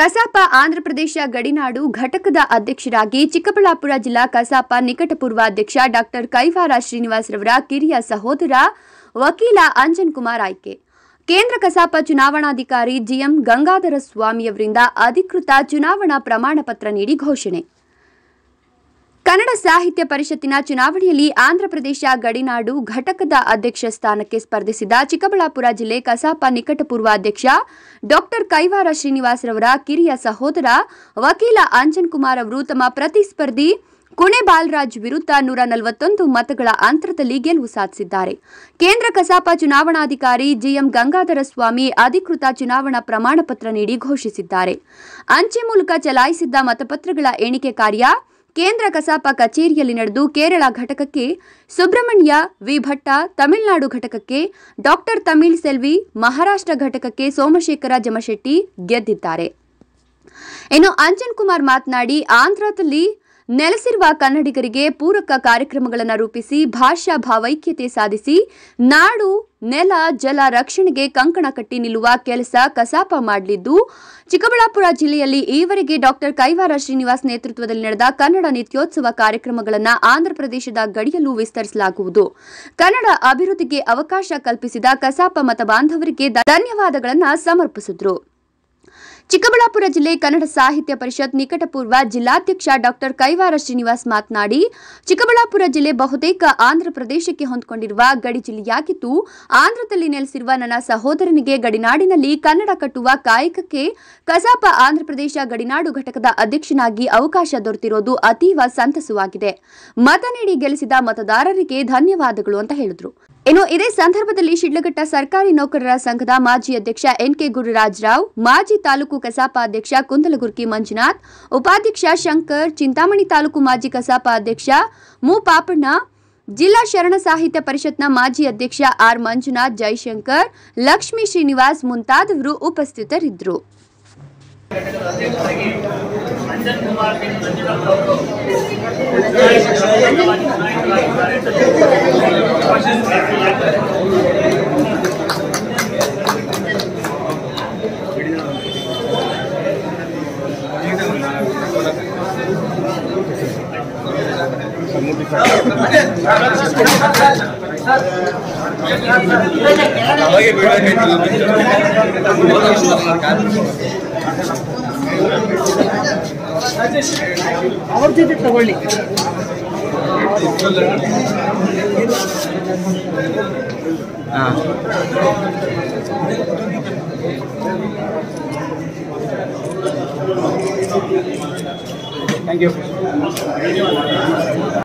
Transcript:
ಕಸಾಪ ಆಂಧ್ರಪ್ರದೇಶ ಗಡಿನಾಡು ಘಟಕದ ಅಧ್ಯಕ್ಷರಾಗಿ ಚಿಕ್ಕಬಳ್ಳಾಪುರ ಜಿಲ್ಲಾ ಕಸಾಪ ನಿಕಟಪೂರ್ವ ಅಧ್ಯಕ್ಷ ಡಾಕ್ಟರ್ ಕೈವಾರ ಶ್ರೀನಿವಾಸ್ ರವರ ಕಿರಿಯ ಸಹೋದರ ವಕೀಲ ಅಂಜನ್ ಕುಮಾರ್ ಆಯ್ಕೆ ಕೇಂದ್ರ ಕಸಾಪ ಚುನಾವಣಾಧಿಕಾರಿ ಜಿಎಂ ಗಂಗಾಧರ ಸ್ವಾಮಿಯವರಿಂದ ಅಧಿಕೃತ ಚುನಾವಣಾ ಪ್ರಮಾಣ ಪತ್ರ ನೀಡಿ ಘೋಷಣೆ ಕನ್ನಡ ಸಾಹಿತ್ಯ ಪರಿಷತ್ತಿನ ಚುನಾವಣೆಯಲ್ಲಿ ಆಂಧ್ರಪ್ರದೇಶ ಗಡಿನಾಡು ಘಟಕದ ಅಧ್ಯಕ್ಷ ಸ್ಥಾನಕ್ಕೆ ಸ್ಪರ್ಧಿಸಿದ ಚಿಕ್ಕಬಳ್ಳಾಪುರ ಜಿಲ್ಲೆ ಕಸಾಪ ನಿಕಟಪೂರ್ವ ಅಧ್ಯಕ್ಷ ಡಾಕ್ಟರ್ ಕೈವಾರ ಶ್ರೀನಿವಾಸ್ ರವರ ಕಿರಿಯ ಸಹೋದರ ವಕೀಲ ಅಂಜನ್ ಕುಮಾರ್ ಅವರು ತಮ್ಮ ಪ್ರತಿಸ್ಪರ್ಧಿ ಕುಣೆ ಬಾಲರಾಜ್ ವಿರುದ್ಧ ನೂರ ನಲವತ್ತೊಂದು ಮತಗಳ ಅಂತರದಲ್ಲಿ ಗೆಲುವು ಸಾಧಿಸಿದ್ದಾರೆ ಕೇಂದ್ರ ಕಸಾಪ ಚುನಾವಣಾಧಿಕಾರಿ ಜಿಎಂ ಗಂಗಾಧರ ಸ್ವಾಮಿ ಅಧಿಕೃತ ಚುನಾವಣಾ ಪ್ರಮಾಣ ಪತ್ರ ನೀಡಿ ಘೋಷಿಸಿದ್ದಾರೆ ಅಂಚೆ ಮೂಲಕ ಚಲಾಯಿಸಿದ್ದ ಮತಪತ್ರಗಳ ಎಣಿಕೆ ಕಾರ್ಯ ಕೇಂದ್ರ ಕಸಾಪ ಕಚೇರಿಯಲ್ಲಿ ನಡೆದು ಕೇರಳ ಘಟಕಕ್ಕೆ ಸುಬ್ರಹ್ಮಣ್ಯ ವಿ ಭಟ್ಟ ತಮಿಳುನಾಡು ಘಟಕಕ್ಕೆ ಡಾಕ್ಟರ್ ತಮಿಳ್ ಸೆಲ್ವಿ ಮಹಾರಾಷ್ಟ್ರ ಘಟಕಕ್ಕೆ ಸೋಮಶೇಖರ ಜಮಶೆಟ್ಟಿ ಗೆದ್ದಿದ್ದಾರೆ ಇನ್ನು ಅಂಜನ್ ಕುಮಾರ್ ಮಾತನಾಡಿ ಆಂಧ್ರದಲ್ಲಿ ನೆಲೆಸಿರುವ ಕನ್ನಡಿಗರಿಗೆ ಪೂರಕ ಕಾರ್ಯಕ್ರಮಗಳನ್ನು ರೂಪಿಸಿ ಭಾಷಾ ಭಾವೈಕ್ಯತೆ ಸಾಧಿಸಿ ನಾಡು ನೆಲ ಜಲ ರಕ್ಷಣೆಗೆ ಕಂಕಣ ಕಟ್ಟಿ ನಿಲ್ಲುವ ಕೆಲಸ ಕಸಾಪ ಮಾಡಲಿದ್ದು ಚಿಕ್ಕಬಳ್ಳಾಪುರ ಜಿಲ್ಲೆಯಲ್ಲಿ ಈವರೆಗೆ ಡಾಕ್ಟರ್ ಕೈವಾರ ಶ್ರೀನಿವಾಸ್ ನೇತೃತ್ವದಲ್ಲಿ ನಡೆದ ಕನ್ನಡ ನಿತ್ಯೋತ್ಸವ ಕಾರ್ಯಕ್ರಮಗಳನ್ನು ಆಂಧ್ರಪ್ರದೇಶದ ಗಡಿಯಲ್ಲೂ ವಿಸ್ತರಿಸಲಾಗುವುದು ಕನ್ನಡ ಅಭಿವೃದ್ಧಿಗೆ ಅವಕಾಶ ಕಲ್ಪಿಸಿದ ಕಸಾಪ ಮತ ಬಾಂಧವರಿಗೆ ಧನ್ಯವಾದಗಳನ್ನು ಸಮರ್ಪಿಸಿದ್ರು ಚಿಕ್ಕಬಳ್ಳಾಪುರ ಜಿಲ್ಲೆ ಕನ್ನಡ ಸಾಹಿತ್ಯ ಪರಿಷತ್ ನಿಕಟಪೂರ್ವ ಜಿಲ್ಲಾಧ್ಯಕ್ಷ ಡಾಕ್ಟರ್ ಕೈವಾರ ಶ್ರೀನಿವಾಸ್ ಮಾತನಾಡಿ ಚಿಕ್ಕಬಳ್ಳಾಪುರ ಜಿಲ್ಲೆ ಬಹುತೇಕ ಆಂಧ್ರ ಪ್ರದೇಶಕ್ಕೆ ಹೊಂದಿಕೊಂಡಿರುವ ಗಡಿ ಜಿಲ್ಲೆಯಾಗಿದ್ದು ಆಂಧ್ರದಲ್ಲಿ ನೆಲೆಸಿರುವ ನನ್ನ ಸಹೋದರನಿಗೆ ಗಡಿನಾಡಿನಲ್ಲಿ ಕನ್ನಡ ಕಟ್ಟುವ ಕಾಯಕಕ್ಕೆ ಕಸಾಪ ಆಂಧ್ರಪ್ರದೇಶ ಗಡಿನಾಡು ಘಟಕದ ಅಧ್ಯಕ್ಷನಾಗಿ ಅವಕಾಶ ದೊರೆತಿರೋದು ಅತೀವ ಸಂತಸವಾಗಿದೆ ಮತ ನೀಡಿ ಗೆಲ್ಲಿಸಿದ ಮತದಾರರಿಗೆ ಧನ್ಯವಾದಗಳು ಅಂತ ಹೇಳಿದ್ರು ಇನ್ನು ಇದೇ ಸಂದರ್ಭದಲ್ಲಿ ಶಿಡ್ಲಘಟ್ಟ ಸರ್ಕಾರಿ ನೌಕರರ ಸಂಘದ ಮಾಜಿ ಅಧ್ಯಕ್ಷ ಎನ್ಕೆ ಗುರುರಾಜ್ ರಾವ್ ಮಾಜಿ ತಾಲೂಕು ಕಸಾಪ ಅಧ್ಯಕ್ಷ ಕುಂದಲಗುರ್ಕಿ ಮಂಜುನಾಥ್ ಉಪಾಧ್ಯಕ್ಷ ಶಂಕರ್ ಚಿಂತಾಮಣಿ ತಾಲೂಕು ಮಾಜಿ ಕಸಾಪ ಅಧ್ಯಕ್ಷ ಮು ಪಾಪಣ್ಣ ಜಿಲ್ಲಾ ಶರಣ ಸಾಹಿತ್ಯ ಪರಿಷತ್ನ ಮಾಜಿ ಅಧ್ಯಕ್ಷ ಆರ್ ಮಂಜುನಾಥ್ ಜೈಶಂಕರ್ ಲಕ್ಷ್ಮೀ ಶ್ರೀನಿವಾಸ್ ಮುಂತಾದವರು ಉಪಸ್ಥಿತರಿದ್ದರು ಘಟಕದ ಅಧ್ಯಕ್ಷರಾಗಿ ಅಂಜನ್ ಕುಮಾರ್ ಬಿ ಮಂಜುನಾಥ್ ಅವರು ಚುನಾಯಿತರಾಗಿ ಚುನಾಯಿತರಾಗಿದ್ದಾರೆ ಅಂತ ಘೋಷಿಸಲಾಗಿದೆ. ಅವ್ರ ಜೊತೆ ತಗೊಳ್ಳಿ ಥ್ಯಾಂಕ್ ಯು